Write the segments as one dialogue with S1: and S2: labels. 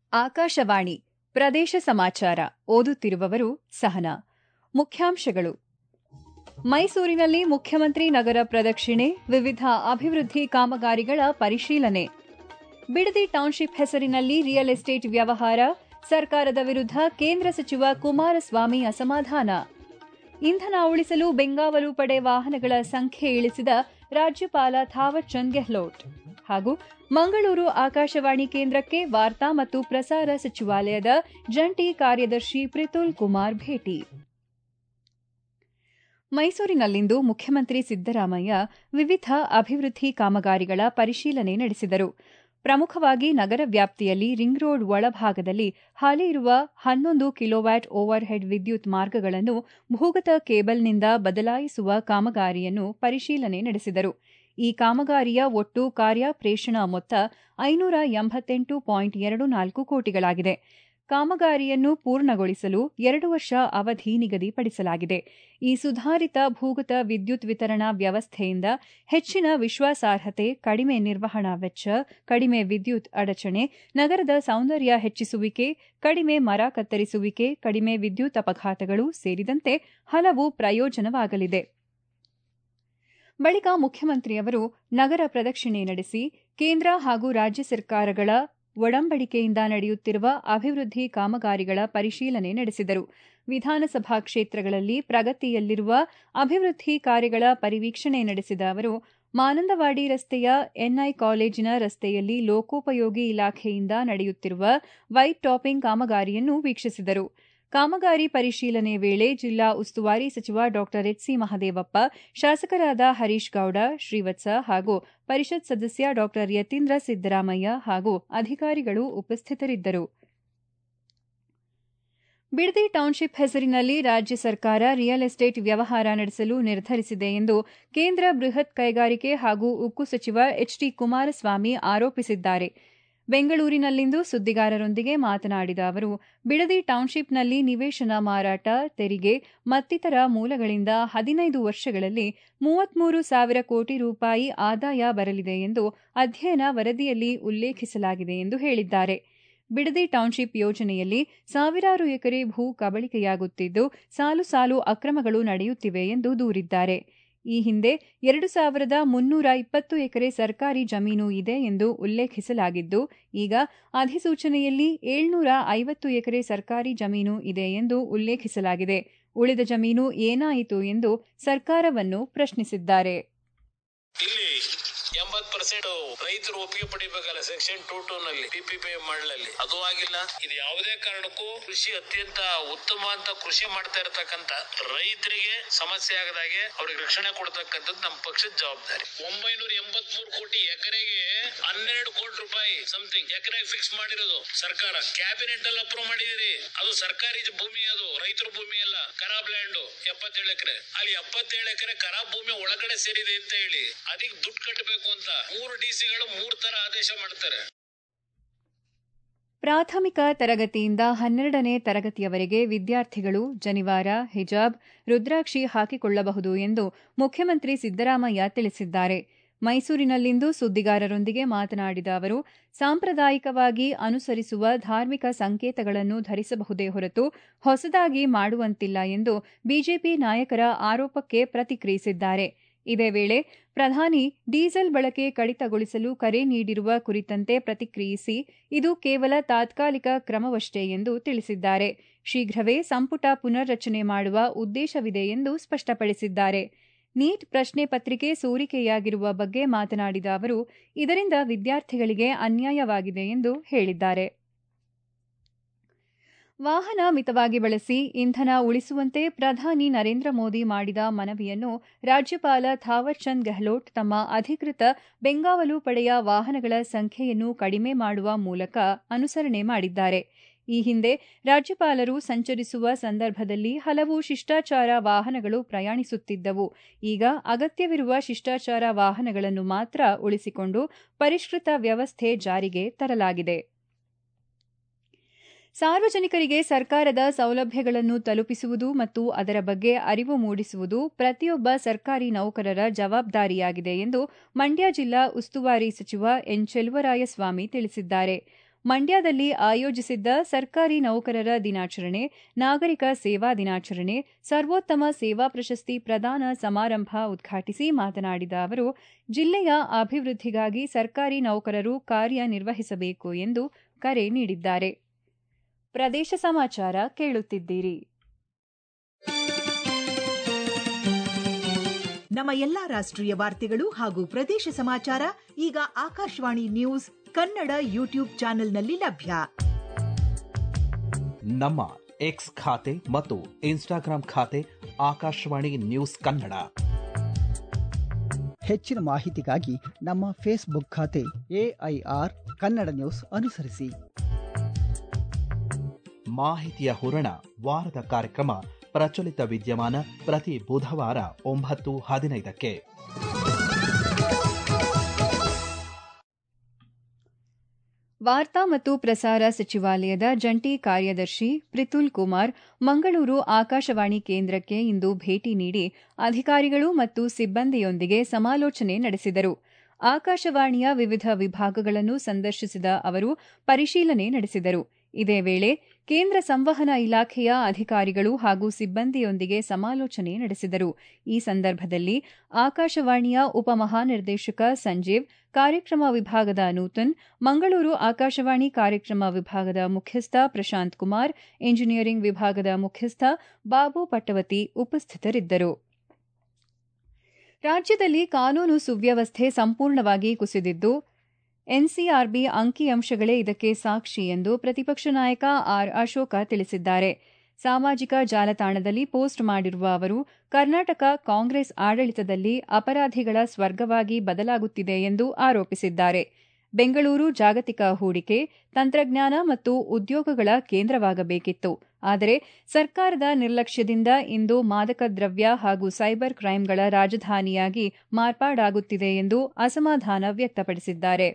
S1: ಆಕಾಶವಾಣಿ ಪ್ರದೇಶ ಸಮಾಚಾರ ಓದುತ್ತಿರುವವರು ಸಹನಾ ಮುಖ್ಯಾಂಶಗಳು ಮೈಸೂರಿನಲ್ಲಿ ಮುಖ್ಯಮಂತ್ರಿ ನಗರ ಪ್ರದಕ್ಷಿಣೆ ವಿವಿಧ ಅಭಿವೃದ್ಧಿ ಕಾಮಗಾರಿಗಳ ಪರಿಶೀಲನೆ ಬಿಡದಿ ಟೌನ್ಶಿಪ್ ಹೆಸರಿನಲ್ಲಿ ರಿಯಲ್ ಎಸ್ಟೇಟ್ ವ್ಯವಹಾರ ಸರ್ಕಾರದ ವಿರುದ್ಧ ಕೇಂದ್ರ ಸಚಿವ ಕುಮಾರಸ್ವಾಮಿ ಅಸಮಾಧಾನ ಇಂಧನ ಉಳಿಸಲು ಬೆಂಗಾವಲು ಪಡೆ ವಾಹನಗಳ ಸಂಖ್ಯೆ ಇಳಿಸಿದ ರಾಜ್ಯಪಾಲ ಥಾವರ್ ಚಂದ್ ಗೆಹ್ಲೋಟ್ ಹಾಗೂ ಮಂಗಳೂರು ಆಕಾಶವಾಣಿ ಕೇಂದ್ರಕ್ಕೆ ವಾರ್ತಾ ಮತ್ತು ಪ್ರಸಾರ ಸಚಿವಾಲಯದ ಜಂಟಿ ಕಾರ್ಯದರ್ಶಿ ಪ್ರಿತುಲ್ ಕುಮಾರ್ ಭೇಟಿ ಮೈಸೂರಿನಲ್ಲಿಂದು ಮುಖ್ಯಮಂತ್ರಿ ಸಿದ್ದರಾಮಯ್ಯ ವಿವಿಧ ಅಭಿವೃದ್ಧಿ ಕಾಮಗಾರಿಗಳ ಪರಿಶೀಲನೆ ನಡೆಸಿದರು ಪ್ರಮುಖವಾಗಿ ನಗರ ವ್ಯಾಪ್ತಿಯಲ್ಲಿ ರಿಂಗ್ ರೋಡ್ ಒಳಭಾಗದಲ್ಲಿ ಹಾಲಿ ಇರುವ ಹನ್ನೊಂದು ಕಿಲೋವ್ಯಾಟ್ ಓವರ್ ಹೆಡ್ ವಿದ್ಯುತ್ ಮಾರ್ಗಗಳನ್ನು ಭೂಗತ ಕೇಬಲ್ನಿಂದ ಬದಲಾಯಿಸುವ ಕಾಮಗಾರಿಯನ್ನು ಪರಿಶೀಲನೆ ನಡೆಸಿದರು ಈ ಕಾಮಗಾರಿಯ ಒಟ್ಟು ಕಾರ್ಯಾಪ್ರೇಷಣ ಮೊತ್ತ ಐನೂರ ಎಂಬತ್ತೆಂಟು ಪಾಯಿಂಟ್ ಎರಡು ನಾಲ್ಕು ಕೋಟಿಗಳಾಗಿದೆ ಕಾಮಗಾರಿಯನ್ನು ಪೂರ್ಣಗೊಳಿಸಲು ಎರಡು ವರ್ಷ ಅವಧಿ ನಿಗದಿಪಡಿಸಲಾಗಿದೆ ಈ ಸುಧಾರಿತ ಭೂಗತ ವಿದ್ಯುತ್ ವಿತರಣಾ ವ್ಯವಸ್ಥೆಯಿಂದ ಹೆಚ್ಚಿನ ವಿಶ್ವಾಸಾರ್ಹತೆ ಕಡಿಮೆ ನಿರ್ವಹಣಾ ವೆಚ್ಚ ಕಡಿಮೆ ವಿದ್ಯುತ್ ಅಡಚಣೆ ನಗರದ ಸೌಂದರ್ಯ ಹೆಚ್ಚಿಸುವಿಕೆ ಕಡಿಮೆ ಮರ ಕತ್ತರಿಸುವಿಕೆ ಕಡಿಮೆ ವಿದ್ಯುತ್ ಅಪಘಾತಗಳು ಸೇರಿದಂತೆ ಹಲವು ಪ್ರಯೋಜನವಾಗಲಿದೆ ಬಳಿಕ ಮುಖ್ಯಮಂತ್ರಿಯವರು ನಗರ ಪ್ರದಕ್ಷಿಣೆ ನಡೆಸಿ ಕೇಂದ್ರ ಹಾಗೂ ರಾಜ್ಯ ಸರ್ಕಾರಗಳ ಒಡಂಬಡಿಕೆಯಿಂದ ನಡೆಯುತ್ತಿರುವ ಅಭಿವೃದ್ಧಿ ಕಾಮಗಾರಿಗಳ ಪರಿಶೀಲನೆ ನಡೆಸಿದರು ವಿಧಾನಸಭಾ ಕ್ಷೇತ್ರಗಳಲ್ಲಿ ಪ್ರಗತಿಯಲ್ಲಿರುವ ಅಭಿವೃದ್ಧಿ ಕಾರ್ಯಗಳ ಪರಿವೀಕ್ಷಣೆ ನಡೆಸಿದ ಅವರು ಮಾನಂದವಾಡಿ ರಸ್ತೆಯ ಎನ್ಐ ಕಾಲೇಜಿನ ರಸ್ತೆಯಲ್ಲಿ ಲೋಕೋಪಯೋಗಿ ಇಲಾಖೆಯಿಂದ ನಡೆಯುತ್ತಿರುವ ವೈಟ್ ಟಾಪಿಂಗ್ ಕಾಮಗಾರಿಯನ್ನು ವೀಕ್ಷಿಸಿದರು ಕಾಮಗಾರಿ ಪರಿಶೀಲನೆ ವೇಳೆ ಜಿಲ್ಲಾ ಉಸ್ತುವಾರಿ ಸಚಿವ ಡಾ ಎಚ್ಸಿ ಮಹದೇವಪ್ಪ ಶಾಸಕರಾದ ಹರೀಶ್ ಗೌಡ ಶ್ರೀವತ್ಸ ಹಾಗೂ ಪರಿಷತ್ ಸದಸ್ಯ ಡಾ ಯತೀಂದ್ರ ಸಿದ್ದರಾಮಯ್ಯ ಹಾಗೂ ಅಧಿಕಾರಿಗಳು ಉಪಸ್ಥಿತರಿದ್ದರು ಬಿಡದಿ ಟೌನ್ಶಿಪ್ ಹೆಸರಿನಲ್ಲಿ ರಾಜ್ಯ ಸರ್ಕಾರ ರಿಯಲ್ ಎಸ್ಟೇಟ್ ವ್ಯವಹಾರ ನಡೆಸಲು ನಿರ್ಧರಿಸಿದೆ ಎಂದು ಕೇಂದ್ರ ಬೃಹತ್ ಕೈಗಾರಿಕೆ ಹಾಗೂ ಉಕ್ಕು ಸಚಿವ ಎಚ್ಡಿ ಕುಮಾರಸ್ವಾಮಿ ಆರೋಪಿಸಿದ್ದಾರೆ ಬೆಂಗಳೂರಿನಲ್ಲಿಂದು ಸುದ್ದಿಗಾರರೊಂದಿಗೆ ಮಾತನಾಡಿದ ಅವರು ಬಿಡದಿ ಟೌನ್ಶಿಪ್ನಲ್ಲಿ ನಿವೇಶನ ಮಾರಾಟ ತೆರಿಗೆ ಮತ್ತಿತರ ಮೂಲಗಳಿಂದ ಹದಿನೈದು ವರ್ಷಗಳಲ್ಲಿ ಮೂವತ್ಮೂರು ಸಾವಿರ ಕೋಟಿ ರೂಪಾಯಿ ಆದಾಯ ಬರಲಿದೆ ಎಂದು ಅಧ್ಯಯನ ವರದಿಯಲ್ಲಿ ಉಲ್ಲೇಖಿಸಲಾಗಿದೆ ಎಂದು ಹೇಳಿದ್ದಾರೆ ಬಿಡದಿ ಟೌನ್ಶಿಪ್ ಯೋಜನೆಯಲ್ಲಿ ಸಾವಿರಾರು ಎಕರೆ ಭೂ ಕಬಳಿಕೆಯಾಗುತ್ತಿದ್ದು ಸಾಲು ಸಾಲು ಅಕ್ರಮಗಳು ನಡೆಯುತ್ತಿವೆ ಎಂದು ದೂರಿದ್ದಾರೆ ಈ ಹಿಂದೆ ಎರಡು ಸಾವಿರದ ಮುನ್ನೂರ ಇಪ್ಪತ್ತು ಎಕರೆ ಸರ್ಕಾರಿ ಜಮೀನು ಇದೆ ಎಂದು ಉಲ್ಲೇಖಿಸಲಾಗಿದ್ದು ಈಗ ಅಧಿಸೂಚನೆಯಲ್ಲಿ ಏಳ್ನೂರ ಐವತ್ತು ಎಕರೆ ಸರ್ಕಾರಿ ಜಮೀನು ಇದೆ ಎಂದು ಉಲ್ಲೇಖಿಸಲಾಗಿದೆ ಉಳಿದ ಜಮೀನು ಏನಾಯಿತು ಎಂದು ಸರ್ಕಾರವನ್ನು ಪ್ರಶ್ನಿಸಿದ್ದಾರೆ
S2: ಇಲ್ಲಿ ಎಂಬತ್ ಪರ್ಸೆಂಟ್ ರೈತರು ಒಪ್ಪಿಗೆ ಪಡಿಬೇಕಲ್ಲ ಸೆಕ್ಷನ್ ಟೂ ಟೂ ನಲ್ಲಿ ಪಿಪಿಪಿ ಮಾಡಲಲ್ಲಿ ಅದು ಆಗಿಲ್ಲ ಇದು ಯಾವುದೇ ಕಾರಣಕ್ಕೂ ಕೃಷಿ ಅತ್ಯಂತ ಉತ್ತಮ ಅಂತ ಕೃಷಿ ಮಾಡ್ತಾ ಇರತಕ್ಕಂತ ರೈತರಿಗೆ ಸಮಸ್ಯೆ ಆಗದಾಗೆ ಅವ್ರಿಗೆ ರಕ್ಷಣೆ ಕೊಡ್ತಕ್ಕಂಥದ್ದು ನಮ್ಮ ಪಕ್ಷದ ಜವಾಬ್ದಾರಿ ಒಂಬೈನೂರ ಎಂಬತ್ ಮೂರು ಕೋಟಿ ಎಕರೆಗೆ ಹನ್ನೆರಡು ಕೋಟಿ ರೂಪಾಯಿ ಸಮಥಿಂಗ್ ಎಕರೆಗೆ ಫಿಕ್ಸ್ ಮಾಡಿರೋದು ಸರ್ಕಾರ ಕ್ಯಾಬಿನೆಟ್ ಅಲ್ಲಿ ಅಪ್ರೂವ್ ಮಾಡಿದಿರಿ ಅದು ಸರ್ಕಾರಿ ಭೂಮಿ ಅದು ರೈತರ ಭೂಮಿ ಅಲ್ಲ ಖರಾಬ್ ಲ್ಯಾಂಡ್ ಎಪ್ಪತ್ತೇಳು ಎಕರೆ ಅಲ್ಲಿ ಎಪ್ಪತ್ತೇಳು ಎಕರೆ ಖರಾಬ್ ಭೂಮಿ ಒಳಗಡೆ ಸೇರಿದೆ ಅಂತ ಹೇಳಿ ಅದಕ್ಕೆ ದುಡ್ಡು ಕಟ್ಟಬೇಕು ಅಂತ ಮೂರು ಡಿಸಿಗಳು ಮೂರ್ ತರ ಆದೇಶ ಮಾಡ್ತಾರೆ
S1: ಪ್ರಾಥಮಿಕ ತರಗತಿಯಿಂದ ಹನ್ನೆರಡನೇ ತರಗತಿಯವರೆಗೆ ವಿದ್ಯಾರ್ಥಿಗಳು ಜನಿವಾರ ಹಿಜಾಬ್ ರುದ್ರಾಕ್ಷಿ ಹಾಕಿಕೊಳ್ಳಬಹುದು ಎಂದು ಮುಖ್ಯಮಂತ್ರಿ ಸಿದ್ದರಾಮಯ್ಯ ತಿಳಿಸಿದ್ದಾರೆ ಮೈಸೂರಿನಲ್ಲಿಂದು ಸುದ್ದಿಗಾರರೊಂದಿಗೆ ಮಾತನಾಡಿದ ಅವರು ಸಾಂಪ್ರದಾಯಿಕವಾಗಿ ಅನುಸರಿಸುವ ಧಾರ್ಮಿಕ ಸಂಕೇತಗಳನ್ನು ಧರಿಸಬಹುದೇ ಹೊರತು ಹೊಸದಾಗಿ ಮಾಡುವಂತಿಲ್ಲ ಎಂದು ಬಿಜೆಪಿ ನಾಯಕರ ಆರೋಪಕ್ಕೆ ಪ್ರತಿಕ್ರಿಯಿಸಿದ್ದಾರೆ ಇದೇ ವೇಳೆ ಪ್ರಧಾನಿ ಡೀಸೆಲ್ ಬಳಕೆ ಕಡಿತಗೊಳಿಸಲು ಕರೆ ನೀಡಿರುವ ಕುರಿತಂತೆ ಪ್ರತಿಕ್ರಿಯಿಸಿ ಇದು ಕೇವಲ ತಾತ್ಕಾಲಿಕ ಕ್ರಮವಷ್ಟೇ ಎಂದು ತಿಳಿಸಿದ್ದಾರೆ ಶೀಘ್ರವೇ ಸಂಪುಟ ಪುನರ್ರಚನೆ ಮಾಡುವ ಉದ್ದೇಶವಿದೆ ಎಂದು ಸ್ಪಷ್ಟಪಡಿಸಿದ್ದಾರೆ ನೀಟ್ ಪ್ರಶ್ನೆ ಪತ್ರಿಕೆ ಸೋರಿಕೆಯಾಗಿರುವ ಬಗ್ಗೆ ಮಾತನಾಡಿದ ಅವರು ಇದರಿಂದ ವಿದ್ಯಾರ್ಥಿಗಳಿಗೆ ಅನ್ಯಾಯವಾಗಿದೆ ಎಂದು ಹೇಳಿದ್ದಾರೆ ವಾಹನ ಮಿತವಾಗಿ ಬಳಸಿ ಇಂಧನ ಉಳಿಸುವಂತೆ ಪ್ರಧಾನಿ ನರೇಂದ್ರ ಮೋದಿ ಮಾಡಿದ ಮನವಿಯನ್ನು ರಾಜ್ಯಪಾಲ ಥಾವರ್ ಚಂದ್ ಗೆಹ್ಲೋಟ್ ತಮ್ಮ ಅಧಿಕೃತ ಬೆಂಗಾವಲು ಪಡೆಯ ವಾಹನಗಳ ಸಂಖ್ಯೆಯನ್ನು ಕಡಿಮೆ ಮಾಡುವ ಮೂಲಕ ಅನುಸರಣೆ ಮಾಡಿದ್ದಾರೆ ಈ ಹಿಂದೆ ರಾಜ್ಯಪಾಲರು ಸಂಚರಿಸುವ ಸಂದರ್ಭದಲ್ಲಿ ಹಲವು ಶಿಷ್ಟಾಚಾರ ವಾಹನಗಳು ಪ್ರಯಾಣಿಸುತ್ತಿದ್ದವು ಈಗ ಅಗತ್ಯವಿರುವ ಶಿಷ್ಟಾಚಾರ ವಾಹನಗಳನ್ನು ಮಾತ್ರ ಉಳಿಸಿಕೊಂಡು ಪರಿಷ್ಕೃತ ವ್ಯವಸ್ಥೆ ಜಾರಿಗೆ ತರಲಾಗಿದೆ ಸಾರ್ವಜನಿಕರಿಗೆ ಸರ್ಕಾರದ ಸೌಲಭ್ಯಗಳನ್ನು ತಲುಪಿಸುವುದು ಮತ್ತು ಅದರ ಬಗ್ಗೆ ಅರಿವು ಮೂಡಿಸುವುದು ಪ್ರತಿಯೊಬ್ಬ ಸರ್ಕಾರಿ ನೌಕರರ ಜವಾಬ್ದಾರಿಯಾಗಿದೆ ಎಂದು ಮಂಡ್ಯ ಜಿಲ್ಲಾ ಉಸ್ತುವಾರಿ ಸಚಿವ ಎನ್ ಚೆಲುವರಾಯಸ್ವಾಮಿ ತಿಳಿಸಿದ್ದಾರೆ ಮಂಡ್ಯದಲ್ಲಿ ಆಯೋಜಿಸಿದ್ದ ಸರ್ಕಾರಿ ನೌಕರರ ದಿನಾಚರಣೆ ನಾಗರಿಕ ಸೇವಾ ದಿನಾಚರಣೆ ಸರ್ವೋತ್ತಮ ಸೇವಾ ಪ್ರಶಸ್ತಿ ಪ್ರದಾನ ಸಮಾರಂಭ ಉದ್ಘಾಟಿಸಿ ಮಾತನಾಡಿದ ಅವರು ಜಿಲ್ಲೆಯ ಅಭಿವೃದ್ಧಿಗಾಗಿ ಸರ್ಕಾರಿ ನೌಕರರು ಕಾರ್ಯನಿರ್ವಹಿಸಬೇಕು ಎಂದು ಕರೆ ನೀಡಿದ್ದಾರೆ ಪ್ರದೇಶ ಸಮಾಚಾರ ಕೇಳುತ್ತಿದ್ದೀರಿ
S3: ನಮ್ಮ ಎಲ್ಲಾ ರಾಷ್ಟ್ರೀಯ ವಾರ್ತೆಗಳು ಹಾಗೂ ಪ್ರದೇಶ ಸಮಾಚಾರ ಈಗ ಆಕಾಶವಾಣಿ ನ್ಯೂಸ್ ಕನ್ನಡ ಯೂಟ್ಯೂಬ್ ಚಾನೆಲ್ನಲ್ಲಿ ಲಭ್ಯ
S4: ನಮ್ಮ ಎಕ್ಸ್ ಖಾತೆ ಮತ್ತು ಇನ್ಸ್ಟಾಗ್ರಾಂ ಖಾತೆ ಆಕಾಶವಾಣಿ ನ್ಯೂಸ್ ಕನ್ನಡ
S5: ಹೆಚ್ಚಿನ ಮಾಹಿತಿಗಾಗಿ ನಮ್ಮ ಫೇಸ್ಬುಕ್ ಖಾತೆ ಎಐಆರ್ ಕನ್ನಡ ನ್ಯೂಸ್ ಅನುಸರಿಸಿ
S4: ಮಾಹಿತಿಯ ಹೂರಣ ವಾರದ ಕಾರ್ಯಕ್ರಮ ಪ್ರಚಲಿತ ವಿದ್ಯಮಾನ ಪ್ರತಿ ಬುಧವಾರ ಒಂಬತ್ತು ಹದಿನೈದಕ್ಕೆ
S1: ವಾರ್ತಾ ಮತ್ತು ಪ್ರಸಾರ ಸಚಿವಾಲಯದ ಜಂಟಿ ಕಾರ್ಯದರ್ಶಿ ಪ್ರಿತುಲ್ ಕುಮಾರ್ ಮಂಗಳೂರು ಆಕಾಶವಾಣಿ ಕೇಂದ್ರಕ್ಕೆ ಇಂದು ಭೇಟಿ ನೀಡಿ ಅಧಿಕಾರಿಗಳು ಮತ್ತು ಸಿಬ್ಬಂದಿಯೊಂದಿಗೆ ಸಮಾಲೋಚನೆ ನಡೆಸಿದರು ಆಕಾಶವಾಣಿಯ ವಿವಿಧ ವಿಭಾಗಗಳನ್ನು ಸಂದರ್ಶಿಸಿದ ಅವರು ಪರಿಶೀಲನೆ ನಡೆಸಿದರು ಇದೇ ವೇಳೆ ಕೇಂದ್ರ ಸಂವಹನ ಇಲಾಖೆಯ ಅಧಿಕಾರಿಗಳು ಹಾಗೂ ಸಿಬ್ಬಂದಿಯೊಂದಿಗೆ ಸಮಾಲೋಚನೆ ನಡೆಸಿದರು ಈ ಸಂದರ್ಭದಲ್ಲಿ ಆಕಾಶವಾಣಿಯ ಉಪಮಹಾನಿರ್ದೇಶಕ ಸಂಜೀವ್ ಕಾರ್ಯಕ್ರಮ ವಿಭಾಗದ ನೂತನ್ ಮಂಗಳೂರು ಆಕಾಶವಾಣಿ ಕಾರ್ಯಕ್ರಮ ವಿಭಾಗದ ಮುಖ್ಯಸ್ಥ ಪ್ರಶಾಂತ್ ಕುಮಾರ್ ಎಂಜಿನಿಯರಿಂಗ್ ವಿಭಾಗದ ಮುಖ್ಯಸ್ಥ ಬಾಬು ಪಟ್ಟವತಿ ಉಪಸ್ಥಿತರಿದ್ದರು ರಾಜ್ಯದಲ್ಲಿ ಕಾನೂನು ಸುವ್ಯವಸ್ಥೆ ಸಂಪೂರ್ಣವಾಗಿ ಕುಸಿದಿದ್ದು ಎನ್ಸಿಆರ್ಬಿ ಅಂಕಿಅಂಶಗಳೇ ಇದಕ್ಕೆ ಸಾಕ್ಷಿ ಎಂದು ಪ್ರತಿಪಕ್ಷ ನಾಯಕ ಆರ್ ಅಶೋಕ ತಿಳಿಸಿದ್ದಾರೆ ಸಾಮಾಜಿಕ ಜಾಲತಾಣದಲ್ಲಿ ಪೋಸ್ಟ್ ಮಾಡಿರುವ ಅವರು ಕರ್ನಾಟಕ ಕಾಂಗ್ರೆಸ್ ಆಡಳಿತದಲ್ಲಿ ಅಪರಾಧಿಗಳ ಸ್ವರ್ಗವಾಗಿ ಬದಲಾಗುತ್ತಿದೆ ಎಂದು ಆರೋಪಿಸಿದ್ದಾರೆ ಬೆಂಗಳೂರು ಜಾಗತಿಕ ಹೂಡಿಕೆ ತಂತ್ರಜ್ಞಾನ ಮತ್ತು ಉದ್ಯೋಗಗಳ ಕೇಂದ್ರವಾಗಬೇಕಿತ್ತು ಆದರೆ ಸರ್ಕಾರದ ನಿರ್ಲಕ್ಷ್ಯದಿಂದ ಇಂದು ಮಾದಕ ದ್ರವ್ಯ ಹಾಗೂ ಸೈಬರ್ ಕ್ರೈಂಗಳ ರಾಜಧಾನಿಯಾಗಿ ಮಾರ್ಪಾಡಾಗುತ್ತಿದೆ ಎಂದು ಅಸಮಾಧಾನ ವ್ಯಕ್ತಪಡಿಸಿದ್ದಾರೆ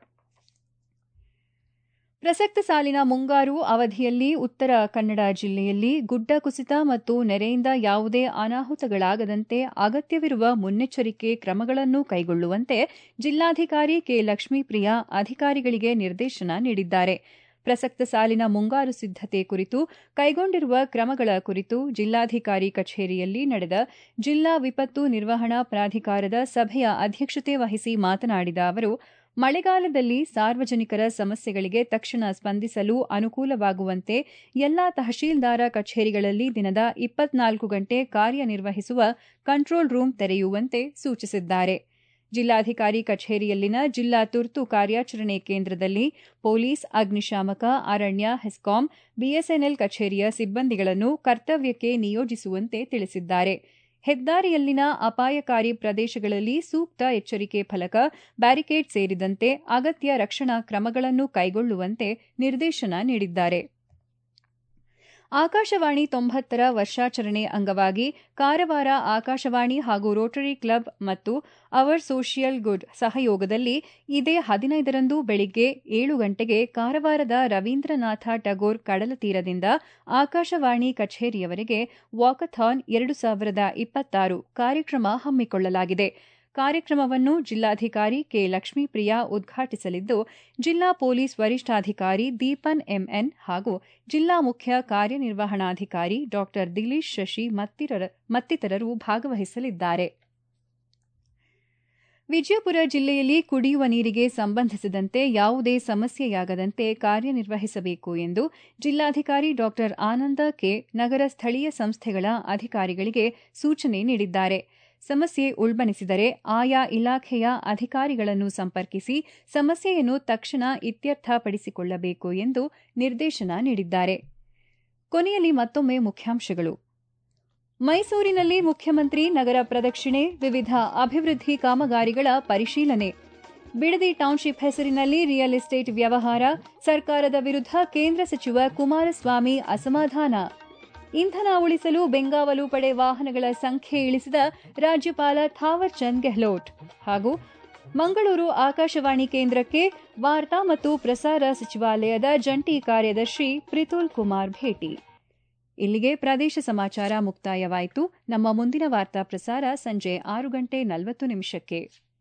S1: ಪ್ರಸಕ್ತ ಸಾಲಿನ ಮುಂಗಾರು ಅವಧಿಯಲ್ಲಿ ಉತ್ತರ ಕನ್ನಡ ಜಿಲ್ಲೆಯಲ್ಲಿ ಗುಡ್ಡ ಕುಸಿತ ಮತ್ತು ನೆರೆಯಿಂದ ಯಾವುದೇ ಅನಾಹುತಗಳಾಗದಂತೆ ಅಗತ್ಯವಿರುವ ಮುನ್ನೆಚ್ಚರಿಕೆ ಕ್ರಮಗಳನ್ನು ಕೈಗೊಳ್ಳುವಂತೆ ಜಿಲ್ಲಾಧಿಕಾರಿ ಕೆ ಲಕ್ಷ್ಮೀಪ್ರಿಯಾ ಅಧಿಕಾರಿಗಳಿಗೆ ನಿರ್ದೇಶನ ನೀಡಿದ್ದಾರೆ ಪ್ರಸಕ್ತ ಸಾಲಿನ ಮುಂಗಾರು ಸಿದ್ದತೆ ಕುರಿತು ಕೈಗೊಂಡಿರುವ ಕ್ರಮಗಳ ಕುರಿತು ಜಿಲ್ಲಾಧಿಕಾರಿ ಕಚೇರಿಯಲ್ಲಿ ನಡೆದ ಜಿಲ್ಲಾ ವಿಪತ್ತು ನಿರ್ವಹಣಾ ಪ್ರಾಧಿಕಾರದ ಸಭೆಯ ಅಧ್ಯಕ್ಷತೆ ವಹಿಸಿ ಮಾತನಾಡಿದ ಅವರು ಮಳೆಗಾಲದಲ್ಲಿ ಸಾರ್ವಜನಿಕರ ಸಮಸ್ಯೆಗಳಿಗೆ ತಕ್ಷಣ ಸ್ಪಂದಿಸಲು ಅನುಕೂಲವಾಗುವಂತೆ ಎಲ್ಲಾ ತಹಶೀಲ್ದಾರ ಕಚೇರಿಗಳಲ್ಲಿ ದಿನದ ಇಪ್ಪತ್ನಾಲ್ಕು ಗಂಟೆ ಕಾರ್ಯನಿರ್ವಹಿಸುವ ಕಂಟ್ರೋಲ್ ರೂಂ ತೆರೆಯುವಂತೆ ಸೂಚಿಸಿದ್ದಾರೆ ಜಿಲ್ಲಾಧಿಕಾರಿ ಕಚೇರಿಯಲ್ಲಿನ ಜಿಲ್ಲಾ ತುರ್ತು ಕಾರ್ಯಾಚರಣೆ ಕೇಂದ್ರದಲ್ಲಿ ಪೊಲೀಸ್ ಅಗ್ನಿಶಾಮಕ ಅರಣ್ಯ ಹೆಸ್ಕಾಂ ಬಿಎಸ್ಎನ್ಎಲ್ ಕಚೇರಿಯ ಸಿಬ್ಬಂದಿಗಳನ್ನು ಕರ್ತವ್ಯಕ್ಕೆ ನಿಯೋಜಿಸುವಂತೆ ತಿಳಿಸಿದ್ದಾರೆ ಹೆದ್ದಾರಿಯಲ್ಲಿನ ಅಪಾಯಕಾರಿ ಪ್ರದೇಶಗಳಲ್ಲಿ ಸೂಕ್ತ ಎಚ್ಚರಿಕೆ ಫಲಕ ಬ್ಯಾರಿಕೇಡ್ ಸೇರಿದಂತೆ ಅಗತ್ಯ ರಕ್ಷಣಾ ಕ್ರಮಗಳನ್ನು ಕೈಗೊಳ್ಳುವಂತೆ ನಿರ್ದೇಶನ ನೀಡಿದ್ದಾರೆ ಆಕಾಶವಾಣಿ ತೊಂಬತ್ತರ ವರ್ಷಾಚರಣೆ ಅಂಗವಾಗಿ ಕಾರವಾರ ಆಕಾಶವಾಣಿ ಹಾಗೂ ರೋಟರಿ ಕ್ಲಬ್ ಮತ್ತು ಅವರ್ ಸೋಷಿಯಲ್ ಗುಡ್ ಸಹಯೋಗದಲ್ಲಿ ಇದೇ ಹದಿನೈದರಂದು ಬೆಳಿಗ್ಗೆ ಏಳು ಗಂಟೆಗೆ ಕಾರವಾರದ ರವೀಂದ್ರನಾಥ ಟಗೋರ್ ಕಡಲ ತೀರದಿಂದ ಆಕಾಶವಾಣಿ ಕಚೇರಿಯವರೆಗೆ ವಾಕಥಾನ್ ಎರಡು ಸಾವಿರದ ಇಪ್ಪತ್ತಾರು ಕಾರ್ಯಕ್ರಮ ಹಮ್ಮಿಕೊಳ್ಳಲಾಗಿದೆ ಕಾರ್ಯಕ್ರಮವನ್ನು ಜಿಲ್ಲಾಧಿಕಾರಿ ಕೆ ಲಕ್ಷ್ಮೀಪ್ರಿಯಾ ಉದ್ಘಾಟಿಸಲಿದ್ದು ಜಿಲ್ಲಾ ಪೊಲೀಸ್ ವರಿಷ್ಠಾಧಿಕಾರಿ ದೀಪನ್ ಎಂಎನ್ ಹಾಗೂ ಜಿಲ್ಲಾ ಮುಖ್ಯ ಕಾರ್ಯನಿರ್ವಹಣಾಧಿಕಾರಿ ಡಾ ದಿಲೀಶ್ ಶಶಿ ಮತ್ತಿತರರು ಭಾಗವಹಿಸಲಿದ್ದಾರೆ ವಿಜಯಪುರ ಜಿಲ್ಲೆಯಲ್ಲಿ ಕುಡಿಯುವ ನೀರಿಗೆ ಸಂಬಂಧಿಸಿದಂತೆ ಯಾವುದೇ ಸಮಸ್ಯೆಯಾಗದಂತೆ ಕಾರ್ಯನಿರ್ವಹಿಸಬೇಕು ಎಂದು ಜಿಲ್ಲಾಧಿಕಾರಿ ಡಾ ಆನಂದ ಕೆ ನಗರ ಸ್ಥಳೀಯ ಸಂಸ್ಥೆಗಳ ಅಧಿಕಾರಿಗಳಿಗೆ ಸೂಚನೆ ನೀಡಿದ್ದಾರೆ ಸಮಸ್ಯೆ ಉಲ್ಬಣಿಸಿದರೆ ಆಯಾ ಇಲಾಖೆಯ ಅಧಿಕಾರಿಗಳನ್ನು ಸಂಪರ್ಕಿಸಿ ಸಮಸ್ಯೆಯನ್ನು ತಕ್ಷಣ ಇತ್ಯರ್ಥಪಡಿಸಿಕೊಳ್ಳಬೇಕು ಎಂದು ನಿರ್ದೇಶನ ನೀಡಿದ್ದಾರೆ ಕೊನೆಯಲ್ಲಿ ಮತ್ತೊಮ್ಮೆ ಮುಖ್ಯಾಂಶಗಳು ಮೈಸೂರಿನಲ್ಲಿ ಮುಖ್ಯಮಂತ್ರಿ ನಗರ ಪ್ರದಕ್ಷಿಣೆ ವಿವಿಧ ಅಭಿವೃದ್ಧಿ ಕಾಮಗಾರಿಗಳ ಪರಿಶೀಲನೆ ಬಿಡದಿ ಟೌನ್ಶಿಪ್ ಹೆಸರಿನಲ್ಲಿ ರಿಯಲ್ ಎಸ್ಟೇಟ್ ವ್ಯವಹಾರ ಸರ್ಕಾರದ ವಿರುದ್ಧ ಕೇಂದ್ರ ಸಚಿವ ಕುಮಾರಸ್ವಾಮಿ ಅಸಮಾಧಾನ ಇಂಧನ ಉಳಿಸಲು ಬೆಂಗಾವಲು ಪಡೆ ವಾಹನಗಳ ಸಂಖ್ಯೆ ಇಳಿಸಿದ ರಾಜ್ಯಪಾಲ ಥಾವರ್ ಚಂದ್ ಗೆಹ್ಲೋಟ್ ಹಾಗೂ ಮಂಗಳೂರು ಆಕಾಶವಾಣಿ ಕೇಂದ್ರಕ್ಕೆ ವಾರ್ತಾ ಮತ್ತು ಪ್ರಸಾರ ಸಚಿವಾಲಯದ ಜಂಟಿ ಕಾರ್ಯದರ್ಶಿ ಪ್ರಿತುಲ್ ಕುಮಾರ್ ಭೇಟಿ ಇಲ್ಲಿಗೆ ಪ್ರದೇಶ ಸಮಾಚಾರ ಮುಕ್ತಾಯವಾಯಿತು ನಮ್ಮ ಮುಂದಿನ ವಾರ್ತಾ ಪ್ರಸಾರ ಸಂಜೆ ಆರು ಗಂಟೆ ನಲವತ್ತು ನಿಮಿಷಕ್ಕೆ